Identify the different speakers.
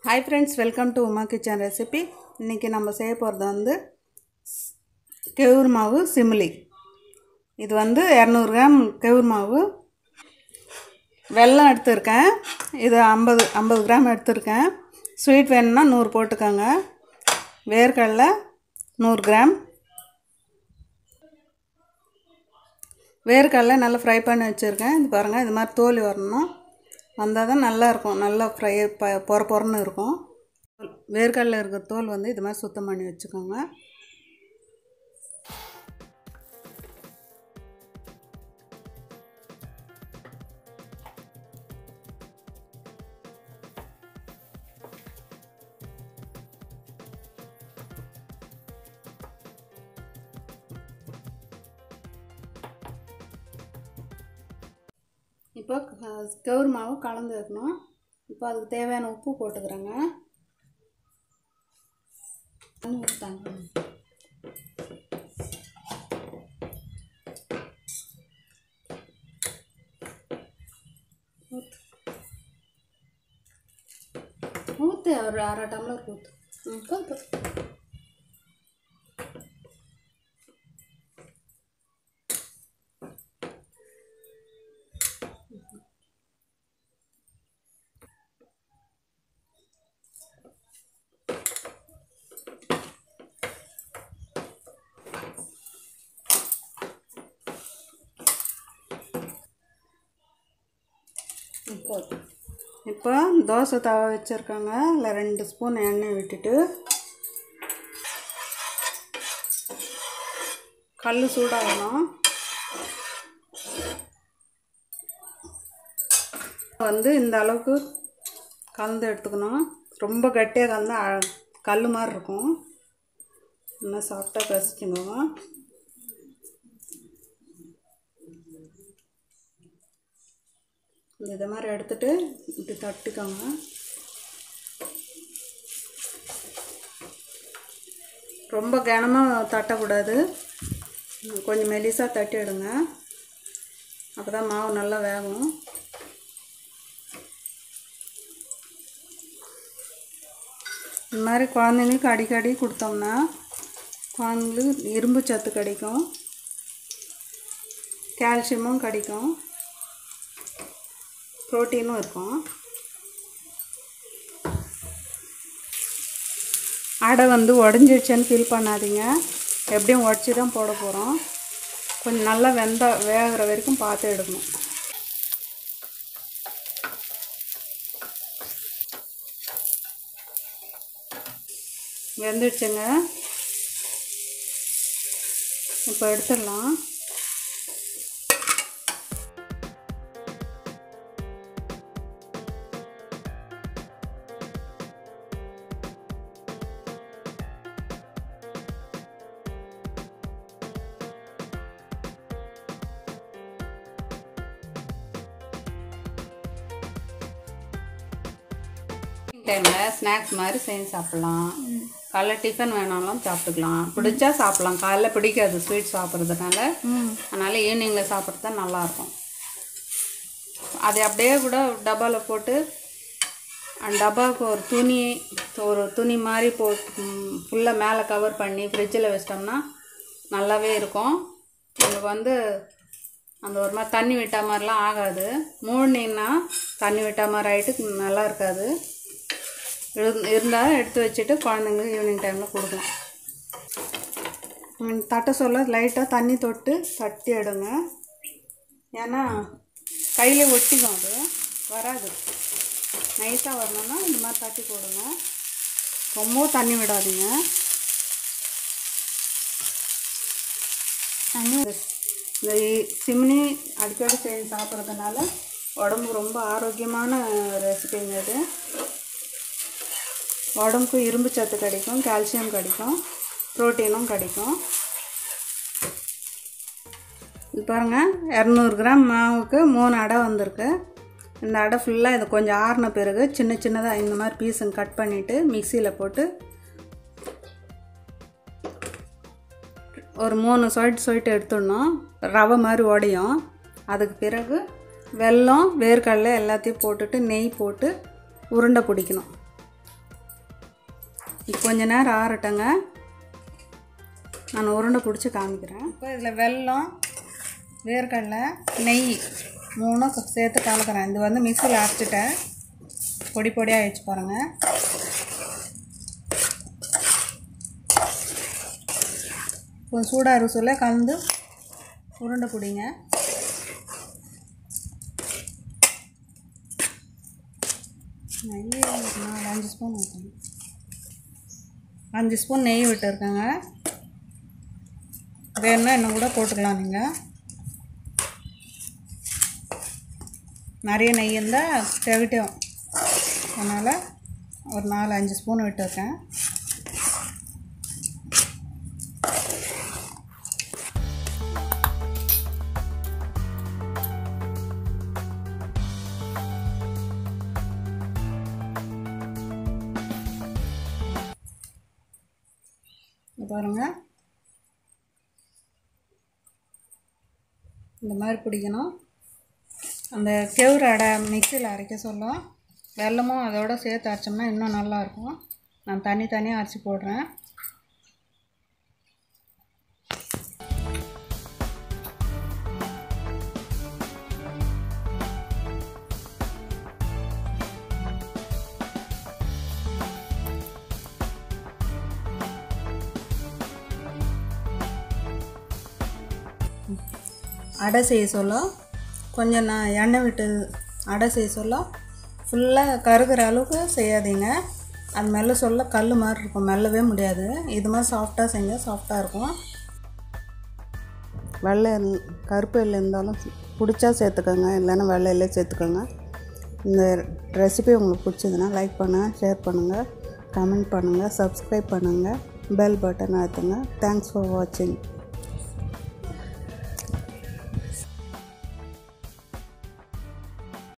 Speaker 1: hi friends welcome to Uma kitchen recipe இன்றைக்கி நம்ம செய்ய போகிறது வந்து கெவுர் மாவு சிமிலி இது வந்து இரநூறு கிராம் கெவுர் மாவு வெல்லம் எடுத்திருக்கேன் இது ஐம்பது ஐம்பது கிராம் எடுத்திருக்கேன் ஸ்வீட் வேணும்னா நூறு போட்டுக்கோங்க வேர்க்கடலை நூறு கிராம் வேர்க்கடலை நல்லா ஃப்ரை பண்ணி வச்சுருக்கேன் இது பாருங்கள் இது மாதிரி தோல் வரணும் வந்தால் தான் நல்லா இருக்கும் நல்லா ஃப்ரை ப பொற பொறன்னு இருக்கும் வேர்க்கடலை இருக்கிற தோல் வந்து இது மாதிரி சுத்தம் பண்ணி வச்சுக்கோங்க இப்போ கவுர் மாவு கலந்து வைக்கணும் இப்போ அதுக்கு தேவையான உப்பு போட்டுக்கிறேங்க தண்ணி ஊற்றாங்க ஊற்று ஒரு அரை டம்ளர் ஊற்று ம் போதும் இப்போ இப்போ தோசை தவா வச்சுருக்காங்க இல்லை ரெண்டு ஸ்பூன் எண்ணெய் விட்டுட்டு கல் சூடாகணும் வந்து இந்த அளவுக்கு கலந்து எடுத்துக்கணும் ரொம்ப கட்டியாக கலந்து கல் மாதிரி இருக்கும் இன்னும் சாஃப்டாக கசிச்சுக்கோங்க இதை மாதிரி எடுத்துட்டு இப்படி தட்டிக்கோங்க ரொம்ப கனமாக தட்டக்கூடாது கொஞ்சம் மெலிசாக தட்டி எடுங்க அப்போ தான் மாவு நல்லா வேகும் இந்த மாதிரி குழந்தைங்களுக்கு அடிக்கடி கொடுத்தோம்னா குழந்தைங்களுக்கு இரும்பு சத்து கிடைக்கும் கால்சியமும் கிடைக்கும் ப்ரோட்டீனும் இருக்கும் அடை வந்து உடஞ்சிடுச்சேன்னு ஃபீல் பண்ணாதீங்க எப்படியும் உடச்சி தான் போட போகிறோம் கொஞ்சம் நல்லா வெந்த வேகிற வரைக்கும் பார்த்து எடுக்கணும் வெந்துடுச்சுங்க இப்போ எடுத்துடலாம் டைமில் ஸ்நாக்ஸ் மாதிரி செஞ்சு சாப்பிட்லாம் காலைல டிஃபன் வேணாலும் சாப்பிட்டுக்கலாம் பிடிச்சா சாப்பிட்லாம் காலைல பிடிக்காது ஸ்வீட் சாப்பிட்றதுனால அதனால் ஈவினிங்கில் சாப்பிட்றது தான் நல்லாயிருக்கும் அதை அப்படியே கூட டப்பாவில் போட்டு அந்த டப்பாவுக்கு ஒரு துணி ஒரு துணி மாதிரி போட்டு ஃபுல்லாக மேலே கவர் பண்ணி ஃப்ரிட்ஜில் வச்சிட்டோம்னா நல்லாவே இருக்கும் உங்களுக்கு வந்து அந்த ஒரு மாதிரி தண்ணி விட்ட மாதிரிலாம் ஆகாது மூடினீங்கன்னா தண்ணி விட்ட மாதிரி ஆகிட்டு நல்லா இருக்காது இருந்தால் எடுத்து வச்சுட்டு குழந்தைங்களுக்கு ஈவினிங் டைமில் கொடுக்கலாம் தட்ட சொல்ல லைட்டாக தண்ணி தொட்டு தட்டி எடுங்க ஏன்னா கையில் ஒட்டிக்கும் அது வராது நைஸாக வரணும்னா இந்த மாதிரி தட்டி போடுங்க ரொம்ப தண்ணி விடாதீங்க தண்ணி இந்த சிம்னி அடிக்கடி செஞ்சு சாப்பிட்றதுனால உடம்பு ரொம்ப ஆரோக்கியமான ரெசிபிங்க இது உடம்புக்கு இரும்பு சத்து கிடைக்கும் கால்சியம் கிடைக்கும் ப்ரோட்டீனும் கிடைக்கும் இது பாருங்கள் இரநூறு கிராம் மாவுக்கு மூணு அடை வந்திருக்கு இந்த அடை ஃபுல்லாக இது கொஞ்சம் ஆறின பிறகு சின்ன சின்னதாக இந்த மாதிரி பீஸுங்க கட் பண்ணிவிட்டு மிக்சியில் போட்டு ஒரு மூணு சொயிட்டு சொயிட்டு எடுத்துடணும் ரவை மாதிரி உடையும் அதுக்கு பிறகு வெல்லம் வேர்க்கடலை எல்லாத்தையும் போட்டுட்டு நெய் போட்டு உருண்டை பிடிக்கணும் இப்போ கொஞ்ச நேரம் ஆறட்டங்க நான் உருண்டை பிடிச்சி காமிக்கிறேன் இப்போ இதில் வெல்லம் வேர்க்கடலை நெய் மூணும் சேர்த்து கலக்கிறேன் இது வந்து மிக்சியில் அரைச்சிட்டேன் பொடி பொடியாக வச்சு பாருங்கள் கொஞ்சம் சூடாக இருக்க சொல்ல கலந்து உருண்டை பிடிங்க நெய் நாலு அஞ்சு ஸ்பூன் ஊற்றணும் அஞ்சு ஸ்பூன் நெய் விட்டுருக்கேங்க வேணும்னா இன்னும் கூட போட்டுக்கலாம் நீங்கள் நிறைய நெய் இருந்தால் திகட்டும் அதனால் ஒரு நாலு அஞ்சு ஸ்பூன் விட்டுருக்கேன் இங்க பாருங்கள் இந்த மாதிரி பிடிக்கணும் அந்த கெவுரு அடை மிக்சியில் அரைக்க சொல்லும் வெல்லமும் அதோட சேர்த்து அரைச்சோம்னா இன்னும் நல்லாயிருக்கும் நான் தனி தனியாக அரைச்சி போடுறேன் அடை செய்ய சொல்ல கொஞ்சம் நான் எண்ணெய் விட்டு அடை செய்ய சொல்ல ஃபுல்லாக கருகிற அளவுக்கு செய்யாதீங்க அது மெல்ல சொல்ல கல் மாதிரி இருக்கும் மெல்லவே முடியாது இது மாதிரி சாஃப்டாக செஞ்சால் சாஃப்டாக இருக்கும் வெள்ளை எள்- கருப்பு எள் இருந்தாலும் பிடிச்சா சேர்த்துக்கோங்க இல்லைன்னா வெள்ளை எள்ளே சேர்த்துக்கோங்க இந்த ரெசிபி உங்களுக்கு பிடிச்சதுன்னா லைக் பண்ணுங்கள் ஷேர் பண்ணுங்கள் கமெண்ட் பண்ணுங்கள் சப்ஸ்கிரைப் பண்ணுங்கள் பெல் பட்டன் அழுத்துங்க தேங்க்ஸ் ஃபார் வாட்சிங்